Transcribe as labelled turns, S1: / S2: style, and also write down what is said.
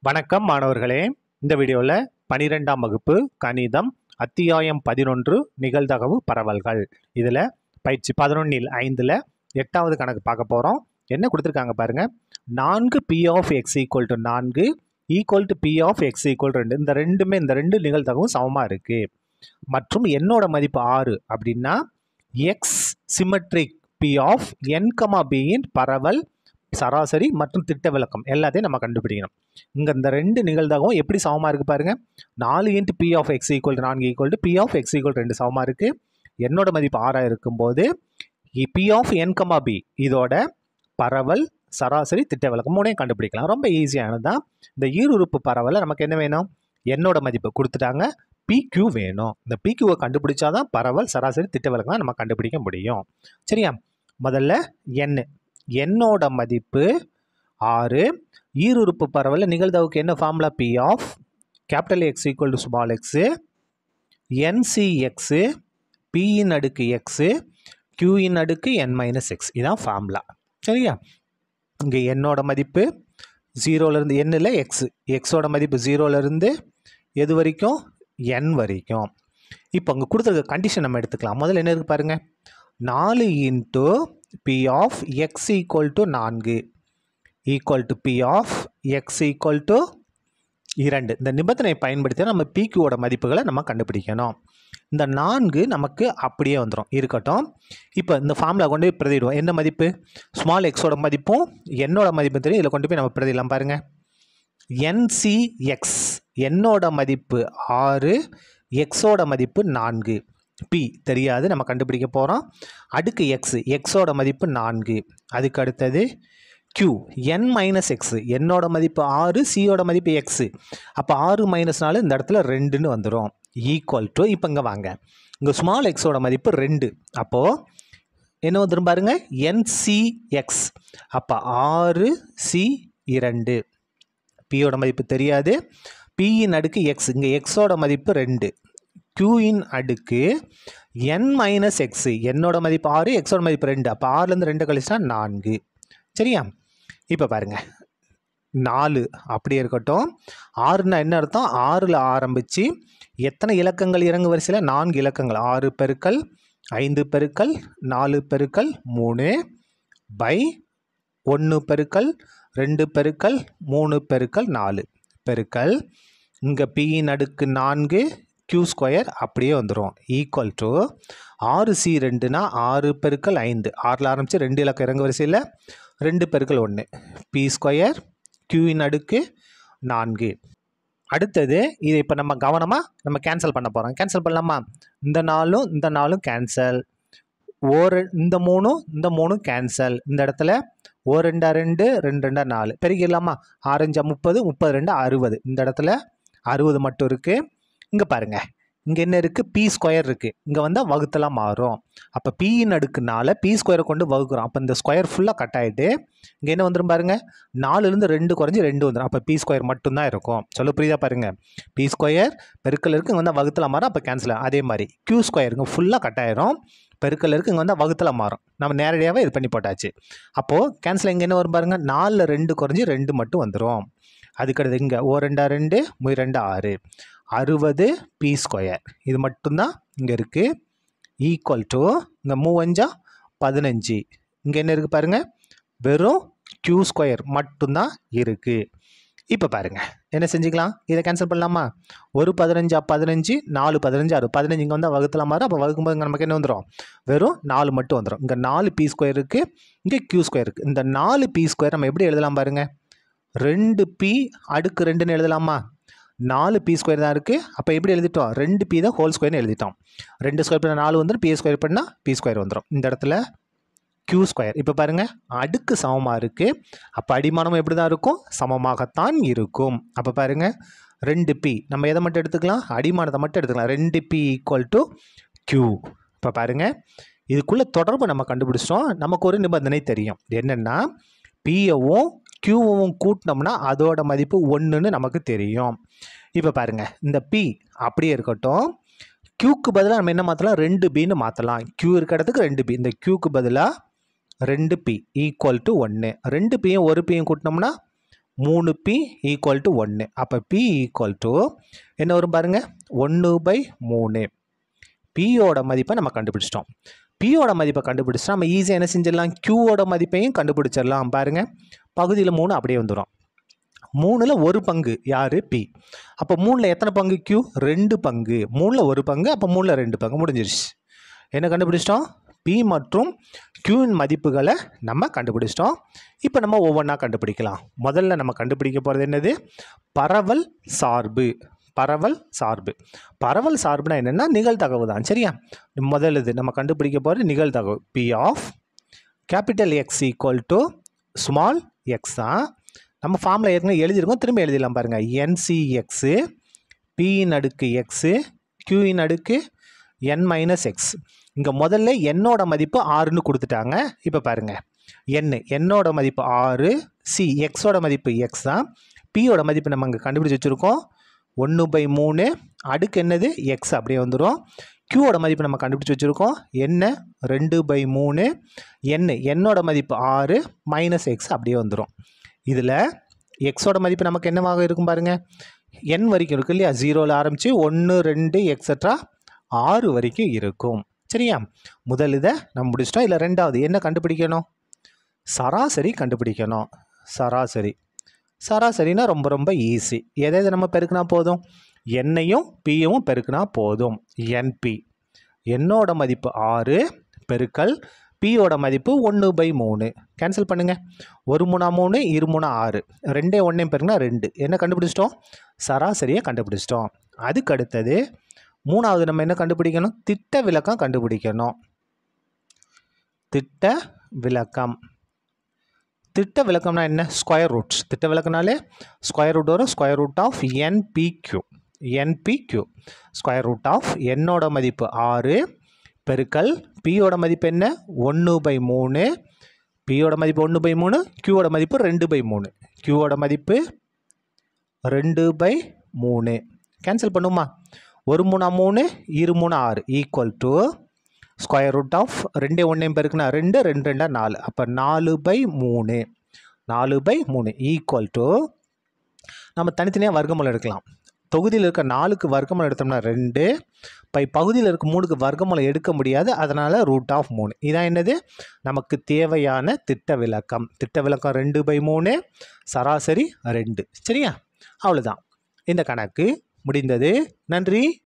S1: வணக்கம் மாணவர்களே இந்த வீடியோவில் பனிரெண்டாம் வகுப்பு கணிதம் அத்தியாயம் பதினொன்று நிகழ்தகவு பரவல்கள் இதில் பயிற்சி பதினொன்னில் ஐந்தில் எட்டாவது கணக்கு பார்க்க போகிறோம் என்ன கொடுத்துருக்காங்க பாருங்க நான்கு P of X equal to நான்கு equal to P of X equal ரெண்டு இந்த ரெண்டுமே இந்த ரெண்டு நிகழ்தகவும் சமமாக இருக்குது மற்றும் என்னோட மதிப்பு ஆறு அப்படின்னா X symmetric P of N comma பியின் பரவல் சராசரி மற்றும் திட்ட விளக்கம் எல்லாத்தையும் நம்ம கண்டுபிடிக்கணும் இங்கே இந்த ரெண்டு நிகழ்தகவும் எப்படி சமமாக இருக்குது பாருங்கள் நாலு into P of X equal to நான்கு equal to P of X equal ரெண்டு சமமாக இருக்குது என்னோட மதிப்பு ஆறாக இருக்கும்போது P of N comma P இதோட பரவல் சராசரி திட்ட விளக்கம் மூணையும் கண்டுபிடிக்கலாம் ரொம்ப ஈஸியானது தான் இந்த ஈருறுப்பு பரவலை நமக்கு என்ன வேணும் என்னோட மதிப்பு கொடுத்துட்டாங்க பிக்யூ வேணும் இந்த பிக்யூவை கண்டுபிடிச்சாதான் பரவல் சராசரி திட்ட விளக்கம் நம்ம கண்டுபிடிக்க முடியும் சரியா முதல்ல என் என்னோட மதிப்பு ஆறு ஈருறுப்பு பரவலில் நிகழ்தவுக்கு என்ன formula P of capital X equal to small X NC X பியின் அடுக்கு எக்ஸு கியூயின் அடுக்கு என் மைனஸ் எக்ஸ் இதான் ஃபார்முலா சரியா இங்கே என்னோட மதிப்பு ஜீரோலேருந்து என்னில் எக்ஸு எக்ஸோட மதிப்பு ஜீரோலேருந்து எது வரைக்கும் என் வரைக்கும் இப்போ அங்கே கொடுத்துருக்க கண்டிஷன் நம்ம எடுத்துக்கலாம் முதல்ல என்ன இருக்கு பாருங்கள் நாலு into P of X equal to நான்கு equal to P of X equal to இரண்டு இந்த நிபந்தனை பயன்படுத்தி நம்ம பிக்யூவோட மதிப்புகளை நம்ம கண்டுபிடிக்கணும் இந்த நான்கு நமக்கு அப்படியே வந்துடும் இருக்கட்டும் இப்போ இந்த ஃபார்மில் கொண்டு போய் பிரதிடுவோம் என்ன மதிப்பு ஸ்மால் எக்ஸோட மதிப்பும் என்னோட மதிப்பும் தெரியும் இதில் கொண்டு போய் நம்ம பிரதிடலாம் பாருங்கள் என்சிஎக்ஸ் என்னோட மதிப்பு ஆறு எக்ஸோட மதிப்பு நான்கு பி தெரியாது நம்ம கண்டுபிடிக்க போகிறோம் அடுக்கு எக்ஸ் எக்ஸோட மதிப்பு நான்கு அதுக்கு அடுத்தது q n மைனஸ் எக்ஸு என்னோட மதிப்பு ஆறு சியோட மதிப்பு எக்ஸு அப்போ ஆறு மைனஸ் நாலு இந்த இடத்துல ரெண்டுன்னு வந்துடும் ஈக்குவல் டு இப்போ இங்கே வாங்க இங்கே ஸ்மால் எக்ஸோட மதிப்பு ரெண்டு அப்போது என்ன வந்துடும் பாருங்க என்சிஎக்ஸ் அப்போ ஆறு சி இரண்டு பியோட மதிப்பு தெரியாது பியின் அடுக்கு எக்ஸ் இங்கே எக்ஸோட மதிப்பு ரெண்டு க்யூயின் அடுக்கு என் மைனஸ் எக்ஸு என்னோட மதிப்பு ஆறு எக்ஸோட மதிப்பு ரெண்டு அப்போ ஆறுலேருந்து ரெண்டு கழிச்சா நான்கு சரியா இப்போ பாருங்க நாலு அப்படி இருக்கட்டும் ஆறுனா என்ன அர்த்தம் ஆறில் ஆரம்பித்து எத்தனை இலக்கங்கள் இறங்கு வரிசையில் நான்கு இலக்கங்கள் ஆறு பெருக்கல் ஐந்து பெருக்கல் நாலு பெருக்கல் மூணு பை ஒன்று பெருக்கல் ரெண்டு பெருக்கல் மூணு பெருக்கல் நாலு பெருக்கல் இங்கே பியின் அடுக்கு நான்கு க்யூ ஸ்கொயர் அப்படியே வந்துடும் ஈக்குவல் டு ஆறு சி ரெண்டுனா ஆறு பெருக்கல் ஐந்து ஆறில் ஆரம்பித்து ரெண்டு இலக்கம் இறங்கு வரிசையில் ரெண்டு பெருக்கல் ஒன்று பி ஸ்கொயர் க்யூயின் அடுக்கு நான்கு அடுத்தது இதை இப்போ நம்ம கவனமாக நம்ம கேன்சல் பண்ண போகிறோம் கேன்சல் பண்ணலாமா இந்த நாளும் இந்த நாளும் கேன்சல் ஓர் இந்த மூணும் இந்த மூணும் கேன்சல் இந்த இடத்துல ஓ ரெண்டா ரெண்டு ரெண்டு ரெண்டா நாலு பெருகிடலாமா ஆரஞ்சா முப்பது முப்பது ரெண்டு அறுபது இந்த இடத்துல அறுபது மட்டும் இருக்குது இங்கே பாருங்கள் இங்கே என்ன இருக்குது பி ஸ்கொயர் இருக்குது இங்கே வந்தால் வகுத்தலாம் மாறும் அப்போ பியின் அடுக்குனால பி ஸ்கொயரை கொண்டு வகுக்கிறோம் அப்போ இந்த ஸ்கொயர் ஃபுல்லாக கட் ஆகிட்டு இங்கே என்ன வந்துடும் பாருங்கள் நாலுலேருந்து ரெண்டு குறைஞ்சி ரெண்டு வந்துடும் அப்போ பி ஸ்கொயர் மட்டும்தான் இருக்கும் சொல்ல புரியுதா பாருங்கள் பி ஸ்கொயர் பெருக்கல் இருக்குது இங்கே வந்தால் வகுத்தலாம் மாறும் அப்போ கேன்சல் அதே மாதிரி க்யூ ஸ்கொயர் இங்கே ஃபுல்லாக கட் ஆயிரும் பெருக்கல் இருக்குது இங்கே வந்தால் வகுத்தில் மாறும் நம்ம நேரடியாகவே இது பண்ணி போட்டாச்சு அப்போது கேன்சல் இங்கே என்ன வரும் பாருங்கள் நாலில் ரெண்டு குறைஞ்சி ரெண்டு மட்டும் வந்துடும் அதுக்கடுத்து இங்கே ஓ ரெண்டா ரெண்டு முய் ரெண்டு ஆறு அறுபது பி ஸ்கொயர் இது மட்டும்தான் இங்கே இருக்குது ஈக்குவல் டு இங்கே மூவஞ்சா பதினஞ்சு இங்கே என்ன இருக்குது பாருங்கள் வெறும் க்யூ ஸ்கொயர் மட்டும்தான் இருக்குது இப்போ பாருங்கள் என்ன செஞ்சுக்கலாம் இதை கேன்சல் பண்ணலாமா ஒரு பதினஞ்சா பதினஞ்சு நாலு பதினஞ்சு ஆறு பதினஞ்சு இங்கே வந்தால் வகுத்தலாம் மாறும் அப்போ வகுக்கும்போது இங்கே நமக்கு என்ன வந்துடும் வெறும் நாலு மட்டும் வந்துடும் இங்கே நாலு பி ஸ்கொயர் இருக்குது இங்கே க்யூ ஸ்கொயர் இருக்குது இந்த நாலு பி ஸ்கொயர் நம்ம எப்படி எழுதலாம் பாருங்கள் ரெண்டு பி அடுக்கு ரெண்டுன்னு எழுதலாமா நாலு பி ஸ்கொயர் தான் இருக்குது அப்போ எப்படி எழுதிட்டோம் ரெண்டு பி தான் ஹோல் ஸ்கொயர்னு எழுதிட்டோம் ரெண்டு ஸ்கொயர் பண்ணால் நாலு வந்துடும் பி ஸ்கொயர் பண்ணால் பி ஸ்கொயர் வந்துடும் இந்த இடத்துல க்யூ ஸ்கொயர் இப்போ பாருங்கள் அடுக்கு சமமாக இருக்குது அப்போ அடிமானமும் எப்படி தான் இருக்கும் சமமாகத்தான் இருக்கும் அப்போ பாருங்கள் ரெண்டு பி நம்ம எதை மட்டும் எடுத்துக்கலாம் அடிமானத்தை மட்டும் எடுத்துக்கலாம் ரெண்டு பி ஈக்குவல் டு க்யூ இப்போ பாருங்கள் இதுக்குள்ளே தொடர்பு நம்ம கண்டுபிடிச்சிட்டோம் நமக்கு ஒரு நிபந்தனை தெரியும் என்னென்னா பியவும் க்யூவும் கூட்டினோம்னா அதோட மதிப்பு ஒன்றுன்னு நமக்கு தெரியும் இப்போ பாருங்கள் இந்த பி அப்படியே இருக்கட்டும் க்யூக்கு பதிலாக நம்ம என்ன மாற்றலாம் ரெண்டு பின்னு மாற்றலாம் க்யூ இருக்க இடத்துக்கு ரெண்டு பி இந்த க்யூக்கு பதிலாக ரெண்டு பி ஈக்குவல் டு ஒன்று ரெண்டு பியும் ஒரு பியும் கூட்டினோம்னா மூணு பி ஈக்குவல் டு ஒன்று அப்போ பி ஈக்குவல் டு என்ன வரும் பாருங்கள் ஒன்று பை மூணு பியோட மதிப்பை நம்ம கண்டுபிடிச்சிட்டோம் பியோட மதிப்பை கண்டுபிடிச்சா நம்ம ஈஸியாக என்ன செஞ்சிடலாம் க்யூவோட மதிப்பையும் கண்டுபிடிச்சிடலாம் பாருங்கள் பகுதியில் மூணு அப்படியே வந்துடும் மூணில் ஒரு பங்கு யார் பி அப்போ மூணில் எத்தனை பங்கு க்யூ ரெண்டு பங்கு மூணில் ஒரு பங்கு அப்போ மூணில் ரெண்டு பங்கு முடிஞ்சிருச்சு என்ன கண்டுபிடிச்சிட்டோம் பி மற்றும் க்யூவின் மதிப்புகளை நம்ம கண்டுபிடிச்சிட்டோம் இப்போ நம்ம ஒவ்வொன்றா கண்டுபிடிக்கலாம் முதல்ல நம்ம கண்டுபிடிக்க போகிறது என்னது பரவல் சார்பு பரவல் சார்பு பரவல் சார்புனா என்னென்னா நிகழ்தகவு தான் சரியா முதல் இது நம்ம கண்டுபிடிக்க போகிறது நிகழ்தகவு P of capital X equal to small X தான் நம்ம ஃபார்மில் ஏற்கனவே எழுதியிருக்கோம் திரும்ப எழுதிடலாம் பாருங்கள் என்சிஎக்ஸு பியின் அடுக்கு எக்ஸு க்யூயின் அடுக்கு என் மைனஸ் எக்ஸ் இங்கே முதல்ல என்னோட மதிப்பு ஆறுன்னு கொடுத்துட்டாங்க இப்போ பாருங்கள் என் என்னோட மதிப்பு ஆறு சி எக்ஸோட மதிப்பு எக்ஸ் தான் பியோட மதிப்பு நம்ம இங்கே கண்டுபிடிச்சி வச்சுருக்கோம் ஒன்று பை மூணு அடுக்கு என்னது எக்ஸ் அப்படியே வந்துடும் க்யூவோட மதிப்பு நம்ம கண்டுபிடிச்சி வச்சுருக்கோம் என்ன ரெண்டு பை மூணு என் என்னோட மதிப்பு ஆறு மைனஸ் எக்ஸ் அப்படியே வந்துடும் இதில் எக்ஸோட மதிப்பு நமக்கு என்னவாக இருக்கும் பாருங்கள் என் வரைக்கும் இருக்கு இல்லையா ஜீரோவில் ஆரம்பித்து ஒன்று ரெண்டு எக்ஸட்ரா ஆறு வரைக்கும் இருக்கும் சரியா முதல் இதை நம்ம முடிச்சிட்டோம் இல்லை ரெண்டாவது என்ன கண்டுபிடிக்கணும் சராசரி கண்டுபிடிக்கணும் சராசரி சராசரினா ரொம்ப ரொம்ப ஈஸி எதை எதை நம்ம பெருக்கினா போதும் என்னையும் பியும் பெருக்கினா போதும் என்பி என்னோட மதிப்பு ஆறு பெருக்கல் பியோட மதிப்பு ஒன்று பை மூணு கேன்சல் பண்ணுங்கள் ஒரு மூணா மூணு இரு மூணா ஆறு ரெண்டே ஒன்றையும் பெருக்கினா ரெண்டு என்ன கண்டுபிடிச்சிட்டோம் சராசரியை கண்டுபிடிச்சிட்டோம் அதுக்கு அடுத்தது மூணாவது நம்ம என்ன கண்டுபிடிக்கணும் திட்ட விளக்கம் கண்டுபிடிக்கணும் திட்ட விளக்கம் திட்ட விளக்கம்னா என்ன ஸ்கொயர் ரூட்ஸ் திட்ட விளக்கம்னாலே ஸ்கொயர் ரூட் வரும் square root of NPQ NPQ square root of என்னோட மதிப்பு ஆறு பெருக்கல் பியோட மதிப்பு என்ன ஒன்று பை மூணு பியோட மதிப்பு ஒன்று பை மூணு க்யூவோட மதிப்பு ரெண்டு பை மூணு க்யூவோட மதிப்பு ரெண்டு பை மூணு கேன்சல் பண்ணுமா ஒரு மூணா மூணு இரு மூணு ஆறு equal to square root of ரெண்டே ஒன்றையும் பெருக்குனா ரெண்டு ரெண்டு ரெண்டா நாலு அப்போ நாலு பை மூணு நாலு பை மூணு ஈக்குவல் டு நம்ம தனித்தனியாக வர்க்கமூலம் எடுக்கலாம் தொகுதியில் இருக்க நாலுக்கு வர்க்கமூலம் எடுத்தோம்னா ரெண்டு பை பகுதியில் இருக்க மூணுக்கு வர்க்கமூலம் எடுக்க முடியாது அதனால் ரூட் ஆஃப் மூணு இதான் என்னது நமக்கு தேவையான திட்ட விளக்கம் திட்ட விளக்கம் ரெண்டு பை மூணு சராசரி ரெண்டு சரியா அவ்வளோதான் இந்த கணக்கு முடிந்தது நன்றி